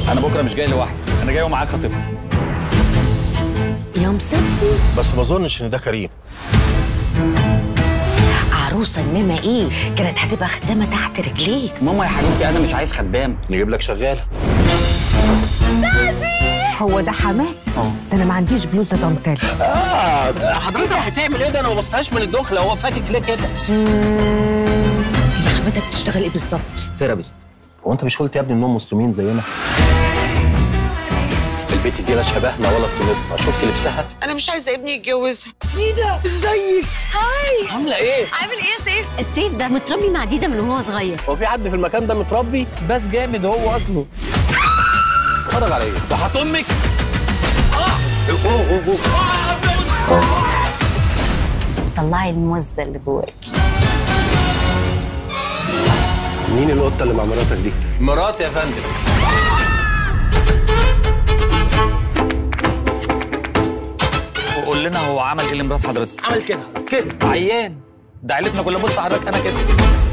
انا بكره مش جاي لوحدي انا جاي ومعاك خطيبتي يا مسبتي بس ما اظنش ان ده كريم عروسه انما ايه كانت هتبقى خدامه تحت رجليك ماما يا حبيبتي انا مش عايز خدام نجيب لك شغاله هو ده حماك اه ده انا ما عنديش بلوزه دانتيل حضرتك هتعمل ايه ده انا ما بصتهاش من الدخله هو فاكك ليه كده يا حماتك بتشتغل ايه بالظبط ثيرابيست هو انت مش قلت يا ابني انهم مسلمين زينا البنت دي لا شبهنا ولا طينتنا شفت لبسها انا مش عايزه ابني يتجوزها عامله ايه عامل ايه يا سيف؟ السيف ده متربي مع ديدا من وهو صغير هو في حد في المكان ده متربي بس جامد هو اصله اتفرج على ايه ده هات امك طلعي الموزه اللي جواك مين القطه اللي مع مراتك دي مراتي يا فندم وقول لنا هو عمل ايه لمرات حضرتك عمل كده كده عيان ده عيلتنا كلها بص حضرتك انا كده